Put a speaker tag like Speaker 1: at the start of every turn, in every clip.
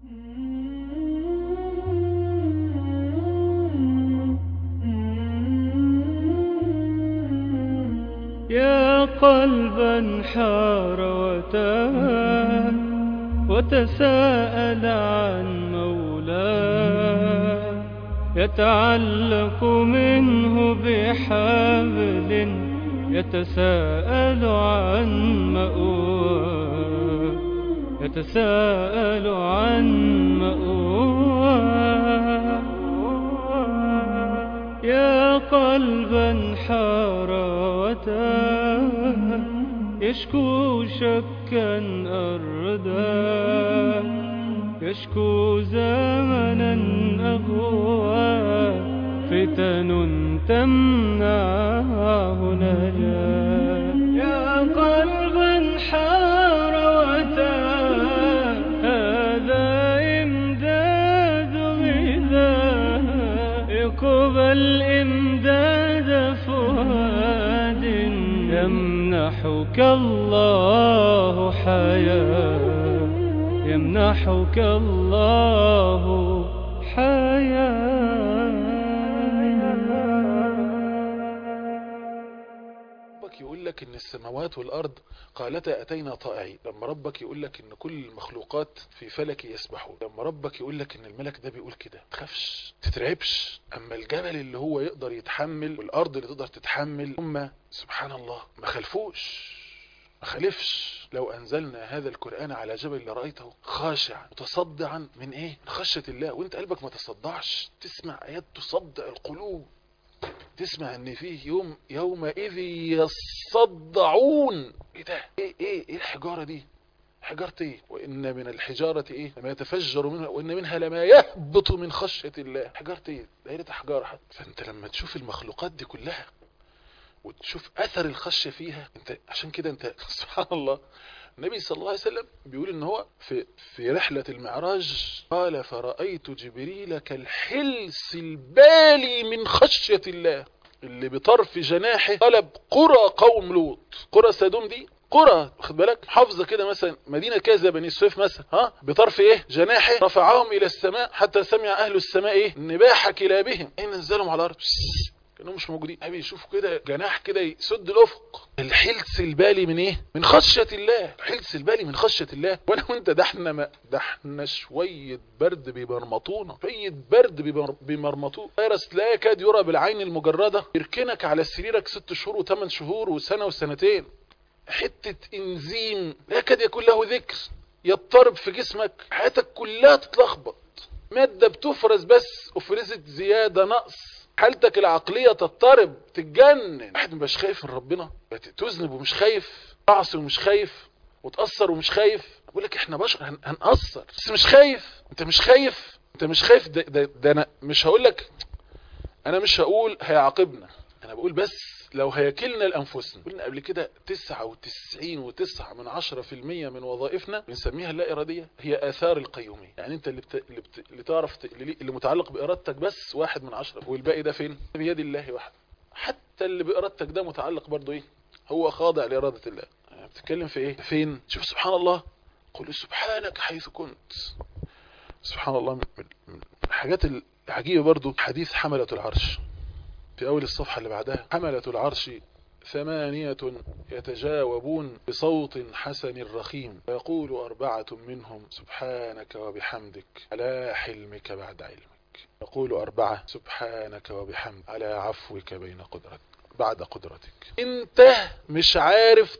Speaker 1: يا قلبا حار وتاه وتساءل عن مولاه يتعلق منه بحبل يتساءل عن مأواه يتساءل عن مأواه يا قلبا حار وتاه يشكو شكا أرداه يشكو زمنا أغوى فتن تمنعه نجاه يا قلبا حار وتاه هذا إمداد غذاء اقبل إمداد فؤاد يمنحك الله حياه يمنحك الله حياة
Speaker 2: ربك يقول لك ان السماوات والارض قالتا اتينا طائعين لما ربك يقول لك ان كل المخلوقات في فلك يسبحون لما ربك يقول لك ان الملك ده بيقول كده تخافش تترعبش اما الجبل اللي هو يقدر يتحمل والارض اللي تقدر تتحمل هم سبحان الله ما خلفوش ما خالفش لو انزلنا هذا القرآن على جبل لرأيته خاشعا متصدعا من ايه من خشية الله وانت قلبك ما تصدعش تسمع ايات تصدع القلوب تسمع ان فيه يوم يومئذ يصدعون ايه ده ايه ايه ايه الحجارة دي حجارة ايه وان من الحجارة ايه لما يتفجر منها وان منها لما يهبط من خشية الله حجارة ايه دايرة احجار حتى فانت لما تشوف المخلوقات دي كلها وتشوف اثر الخشية فيها انت عشان كده انت سبحان الله النبي صلى الله عليه وسلم بيقول ان هو في في رحلة المعراج قال فرأيت جبريل كالحلس البالي من خشية الله اللي بطرف جناحه طلب قرى قوم لوط قرى سدوم دي قرى واخد بالك محافظه كده مثلا مدينه كذا بني سويف مثلا ها بطرف ايه جناحه رفعهم الى السماء حتى سمع اهل السماء ايه نباح كلابهم اين نزلهم على الارض كانهم مش موجودين ابي يشوف كده جناح كده يسد الافق الحلس البالي من ايه من خشيه الله الحلس البالي من خشيه الله وانا وانت ده احنا ما ده احنا شويه برد بيمرمطونا شويه برد بيمر- بيمرمطونا فيروس لا يكاد يرى بالعين المجرده يركنك على سريرك ست شهور وثمان شهور وسنه وسنتين حته انزيم لا يكاد يكون له ذكر يضطرب في جسمك حياتك كلها تتلخبط ماده بتفرز بس افرزت زياده نقص حالتك العقلية تضطرب تتجنن واحد مبقاش خايف من ربنا تذنب ومش خايف تعصي ومش خايف وتأثر ومش خايف بقول لك احنا بشر هن... هنأثر بس مش خايف انت مش خايف انت مش خايف ده, ده, ده انا مش هقول لك انا مش هقول هيعاقبنا انا بقول بس لو هيكلنا لانفسنا قلنا قبل كده 99 وتسعة من عشرة في المية من وظائفنا بنسميها اللا ارادية هي اثار القيومية يعني انت اللي, بت... اللي, بت... اللي تعرف ت... اللي... اللي متعلق بارادتك بس واحد من عشرة والباقي ده فين بيد الله وحده حتى اللي بارادتك ده متعلق برضه ايه هو خاضع لارادة الله يعني بتتكلم في ايه فين شوف سبحان الله قل سبحانك حيث كنت سبحان الله من من الحاجات العجيبة برضو حديث حملة العرش في أول الصفحة اللي بعدها حملة العرش ثمانية يتجاوبون بصوت حسن رخيم فيقول أربعة منهم سبحانك وبحمدك على حلمك بعد علمك يقول أربعة سبحانك وبحمد على عفوك بين قدرتك بعد قدرتك انت مش عارف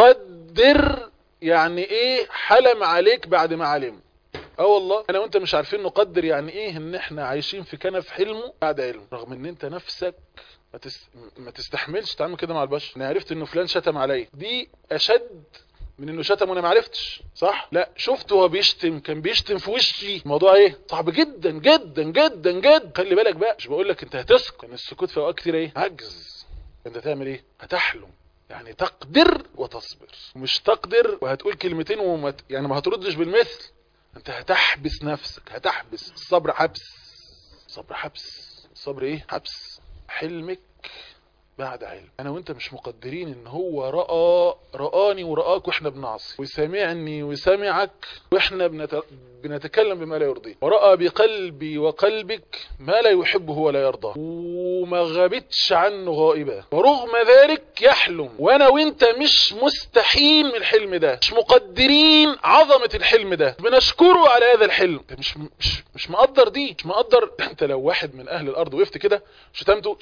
Speaker 2: تقدر يعني ايه حلم عليك بعد ما علم اه والله انا وانت مش عارفين نقدر يعني ايه ان احنا عايشين في كنف حلمه بعد علم رغم ان انت نفسك ما, تس... ما تستحملش تعمل كده مع البشر انا عرفت انه فلان شتم عليا دي اشد من انه شتم وانا ما عرفتش صح لا شفته هو بيشتم كان بيشتم في وشي الموضوع ايه صعب جدا جدا جدا جدا خلي بالك بقى مش بقول لك انت هتسكت ان السكوت في اوقات كتير ايه عجز انت تعمل ايه هتحلم يعني تقدر وتصبر ومش تقدر وهتقول كلمتين وما يعني ما هتردش بالمثل انت هتحبس نفسك هتحبس الصبر حبس الصبر حبس الصبر ايه حبس حلمك بعد علم انا وانت مش مقدرين ان هو رأى رآني ورآك واحنا بنعصي وسمعني وسمعك واحنا بنت... بنتكلم بما لا يرضيه ورأى بقلبي وقلبك ما لا يحبه ولا يرضى وما غابتش عنه غائبة ورغم ذلك يحلم وانا وانت مش مستحيل من الحلم ده مش مقدرين عظمة الحلم ده بنشكره على هذا الحلم انت مش مش مش مقدر دي مش مقدر انت لو واحد من اهل الارض وقفت كده شتمته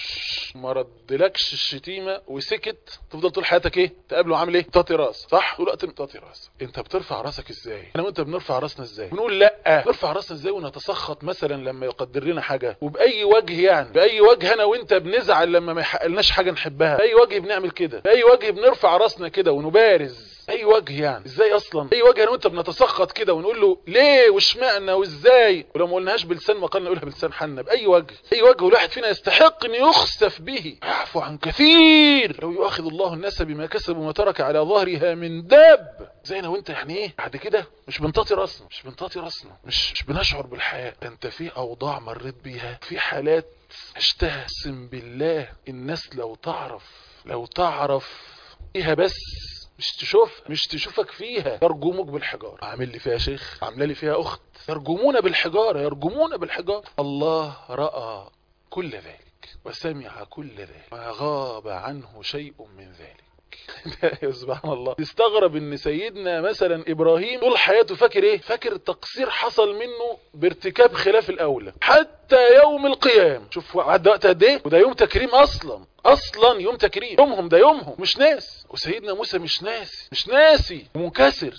Speaker 2: ما ردلكش الشتيمه وسكت تفضل طول حياتك ايه تقابله عامل ايه طاطي راس صح طول وقت طاطي راس انت بترفع راسك ازاي انا وانت بنرفع راسنا ازاي بنقول لا نرفع راسنا ازاي ونتسخط مثلا لما يقدر لنا حاجه وباي وجه يعني باي وجه انا وانت بنزعل لما ما يحققلناش حاجه نحبها باي وجه بنعمل كده باي وجه بنرفع راسنا كده ونبارز اي وجه يعني ازاي اصلا اي وجه انا وانت بنتسخط كده ونقول له ليه واشمعنى وازاي ولو ما قلناهاش بلسان مقال نقولها بلسان حالنا باي وجه اي وجه والواحد فينا يستحق ان يخسف به يعفو عن كثير لو يؤاخذ الله الناس بما كسبوا ما ترك على ظهرها من داب زي انا وانت يعني ايه بعد كده مش بنطاطي راسنا مش بنطاطي راسنا مش مش بنشعر بالحياه انت في اوضاع مريت بيها في حالات اشتهسم بالله الناس لو تعرف لو تعرف فيها بس مش تشوف مش تشوفك فيها يرجموك بالحجار عامل لي فيها شيخ عامله لي فيها اخت يرجمون بالحجاره يرجمون بالحجاره الله راى كل ذلك وسمع كل ذلك ما غاب عنه شيء من ذلك يا سبحان الله تستغرب ان سيدنا مثلا ابراهيم طول حياته فاكر ايه فاكر تقصير حصل منه بارتكاب خلاف الاولى حتى يوم القيامه شوف عدى وقت قد ايه وده يوم تكريم اصلا اصلا يوم تكريم يومهم ده يومهم مش ناس وسيدنا موسى مش ناسي مش ناسي ومنكسر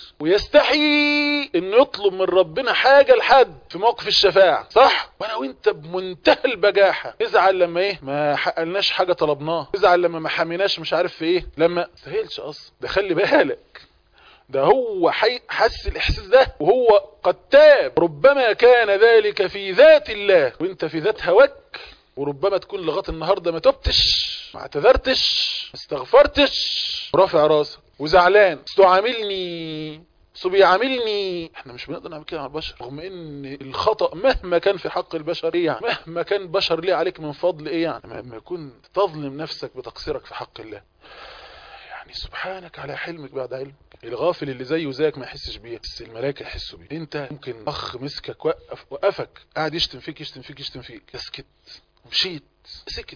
Speaker 2: ويستحي انه يطلب من ربنا حاجه لحد في موقف الشفاعه صح وانا وانت بمنتهى البجاحه نزعل لما ايه ما حققناش حاجه طلبناها نزعل لما ما حميناش مش عارف في ايه لما سهلش اصلا ده خلي بالك ده هو حي... حس الاحساس ده وهو قد تاب ربما كان ذلك في ذات الله وانت في ذات هواك وربما تكون لغايه النهارده ما تبتش ما اعتذرتش ما استغفرتش رافع راسك وزعلان استعاملني سو بيعاملني احنا مش بنقدر نعمل كده مع البشر رغم ان الخطا مهما كان في حق البشر ايه يعني مهما كان بشر ليه عليك من فضل ايه يعني لما يكون تظلم نفسك بتقصيرك في حق الله يعني سبحانك على حلمك بعد علمك الغافل اللي زيه وزيك ما يحسش بيه بس الملائكه يحسوا بيه انت ممكن اخ مسكك وقف وقفك قاعد يشتم فيك يشتم فيك يشتم فيك اسكت مشيت سكت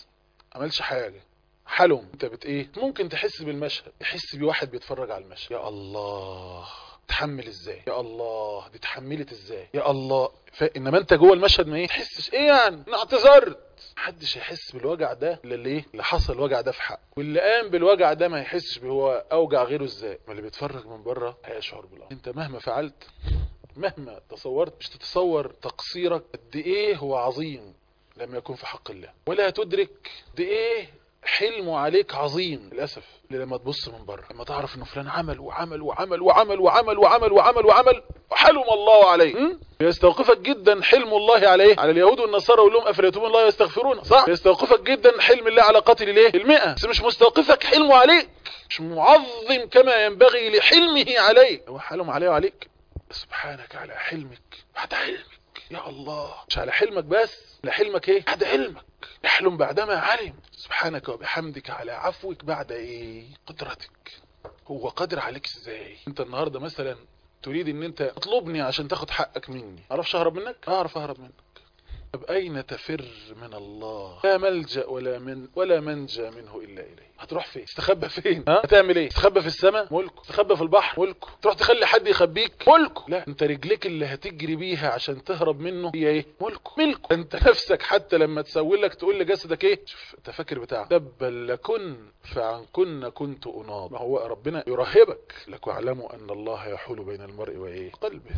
Speaker 2: عملش حاجه حلم انت بت ايه ممكن تحس بالمشهد تحس بواحد بيتفرج على المشهد يا الله تحمل ازاي يا الله دي اتحملت ازاي يا الله ف... انما انت جوه المشهد ما ايه تحسش ايه يعني انا اعتذرت محدش هيحس بالوجع ده الا اللي ايه اللي حصل الوجع ده في حقه واللي قام بالوجع ده ما يحسش هو اوجع غيره ازاي ما اللي بيتفرج من بره هيشعر بالامر انت مهما فعلت مهما تصورت مش تتصور تقصيرك قد ايه هو عظيم لما يكون في حق الله ولا تدرك قد ايه حلمه عليك عظيم للاسف لما تبص من بره لما تعرف انه فلان عمل وعمل وعمل وعمل وعمل وعمل وعمل وعمل وحلم الله عليه يستوقفك جدا حلم الله عليه على اليهود والنصارى يقول لهم افلا يتوبون الله ويستغفرون صح يستوقفك جدا حلم الله على قاتل الايه المئة بس مش مستوقفك حلمه عليك مش معظم كما ينبغي لحلمه عليه هو حلم عليه وعليك سبحانك على حلمك بعد علمك يا الله مش على حلمك بس لحلمك ايه بعد علمك يحلم بعدما علم سبحانك وبحمدك على عفوك بعد ايه قدرتك هو قادر عليك ازاي انت النهاردة مثلا تريد ان انت تطلبني عشان تاخد حقك مني اعرفش اهرب منك اعرف اهرب منك طب اين تفر من الله لا ملجأ ولا من ولا منجى منه الا اليه هتروح فين تستخبى فين ها هتعمل ايه تستخبى في السماء ملكه تستخبى في البحر ملكه تروح تخلي حد يخبيك ملكه لا انت رجليك اللي هتجري بيها عشان تهرب منه هي ايه ملكه ملكه انت نفسك حتى لما تسوي لك تقول لجسدك ايه شوف انت فاكر بتاع تبا لكن فعن كن كنت اناض ما هو ربنا يرهبك لك واعلموا ان الله يحول بين المرء وايه قلبه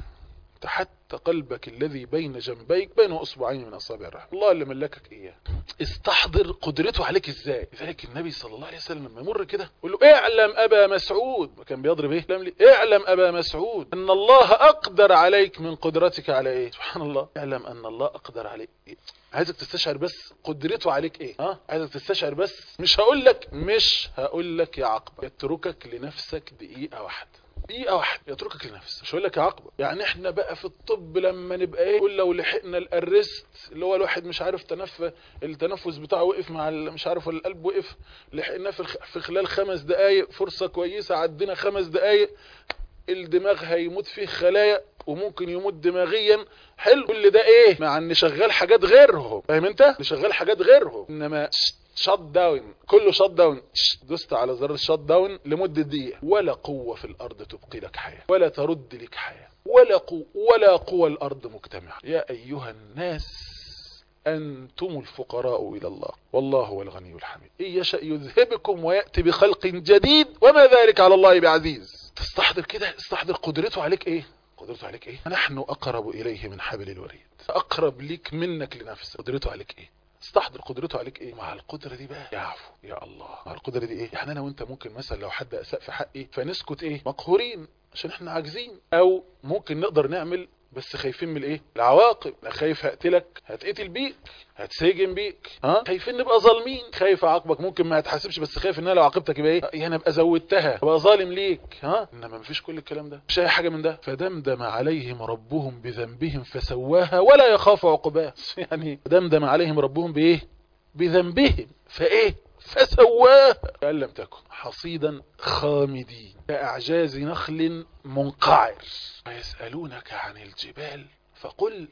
Speaker 2: حتى قلبك الذي بين جنبيك بين اصبعين من اصابع الرحمن الله اللي ملكك اياه استحضر قدرته عليك ازاي لذلك النبي صلى الله عليه وسلم لما يمر كده يقول له اعلم ابا مسعود كان بيضرب ايه لم لي اعلم ابا مسعود ان الله اقدر عليك من قدرتك على ايه سبحان الله اعلم ان الله اقدر عليك إيه؟ عايزك تستشعر بس قدرته عليك ايه ها عايزك تستشعر بس مش هقول لك مش هقول لك يا عقبه يتركك لنفسك دقيقه واحده دقيقة واحدة يتركك لنفسك مش هقول لك يعاقبك يعني احنا بقى في الطب لما نبقى ايه قول لو لحقنا الارست اللي هو الواحد مش عارف تنفس التنفس بتاعه وقف مع ال- مش عارف ولا القلب وقف لحقناه في الخ- في خلال خمس دقايق فرصة كويسة عدينا خمس دقايق الدماغ هيموت فيه خلايا وممكن يموت دماغيا حلو كل ده ايه مع ان شغال حاجات غيرهم فاهم انت اللي شغال حاجات غيرهم انما شات داون كله شات داون دوست على زر الشات داون لمدة دقيقة ولا قوة في الارض تبقي لك حياة ولا ترد لك حياة ولا قوة ولا قوى الارض مجتمعة يا ايها الناس أنتم الفقراء إلى الله والله هو الغني الحميد إن يشأ يذهبكم ويأتي بخلق جديد وما ذلك على الله بعزيز تستحضر كده استحضر قدرته عليك إيه قدرته عليك إيه نحن أقرب إليه من حبل الوريد أقرب ليك منك لنفسك قدرته عليك إيه استحضر قدرته عليك ايه مع القدرة دي بقى يعفو يا الله مع القدرة دي ايه يعني انا وانت ممكن مثلا لو حد اساء في حقي فنسكت ايه مقهورين عشان احنا عاجزين او ممكن نقدر نعمل بس خايفين من الايه العواقب لا خايف هقتلك هتقتل بيك هتسجن بيك ها خايفين نبقى ظالمين خايف اعاقبك ممكن ما هتحاسبش بس خايف ان انا لو عاقبتك يبقى ايه يعني ابقى زودتها ابقى ظالم ليك ها انما مفيش كل الكلام ده مش اي حاجه من ده فدمدم عليهم ربهم بذنبهم فسواها ولا يخاف عقباه يعني دمدم عليهم ربهم بايه بذنبهم فايه فسواها كأن لم تكن حصيدا خامدين كأعجاز نخل منقعر ويسألونك عن الجبال فقل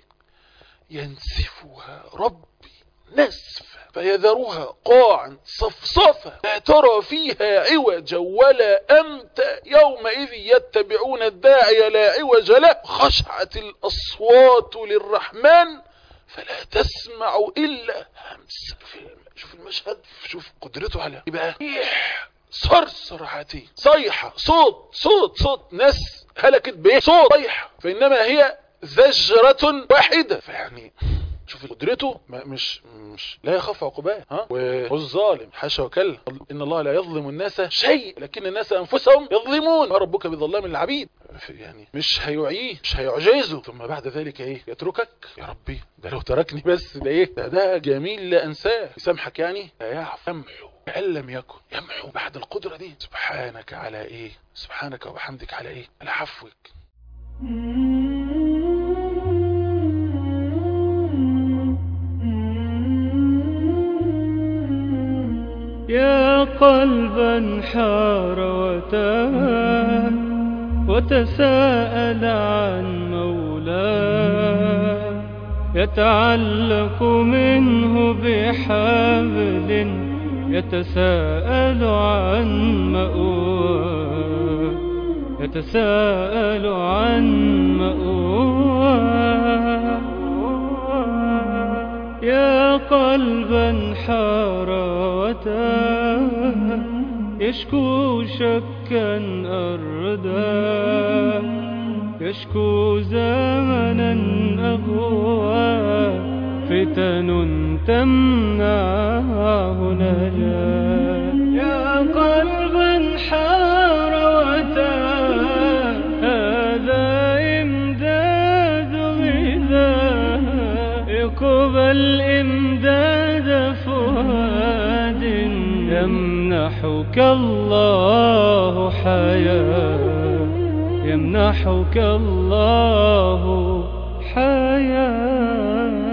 Speaker 2: ينسفها ربي نسفا فيذرها قاعا صفصفا لا ترى فيها عوجا ولا أمتا يومئذ يتبعون الداعي لا عوج له خشعت الأصوات للرحمن فلا تسمع إلا همس في الم- شوف المشهد شوف قدرته على يبقى ريح صرصر عتيد صيحة صوت صوت صوت ناس هلكت بايه صوت صيحة فإنما هي زجرة واحدة فيعني شوف قدرته ما مش مش لا يخاف عقباه ها والظالم حاشا وكلا ان الله لا يظلم الناس شيء لكن الناس انفسهم يظلمون ما ربك بظلام للعبيد يعني مش هيعيه مش هيعجزه ثم بعد ذلك ايه يتركك يا ربي ده لو تركني بس ده ايه ده, ده جميل لا انساه يسامحك يعني لا يعفو يمحو كأن لم يكن يمحو بعد القدرة دي سبحانك على ايه سبحانك وبحمدك على ايه على عفوك
Speaker 1: يا قلبا حار وتاه وتساءل عن مولاه يتعلق منه بحبل يتساءل عن مأواه يتساءل عن مأواه يا قلبا حار وتاه يشكو شكا أرداه يشكو زمنا أغوى فتن تمنعه نجاه يا قلبا حار وتاه هذا إمداد غذاه اقبل إمداد فؤاد يمنحك الله حياة يمنحك الله حياة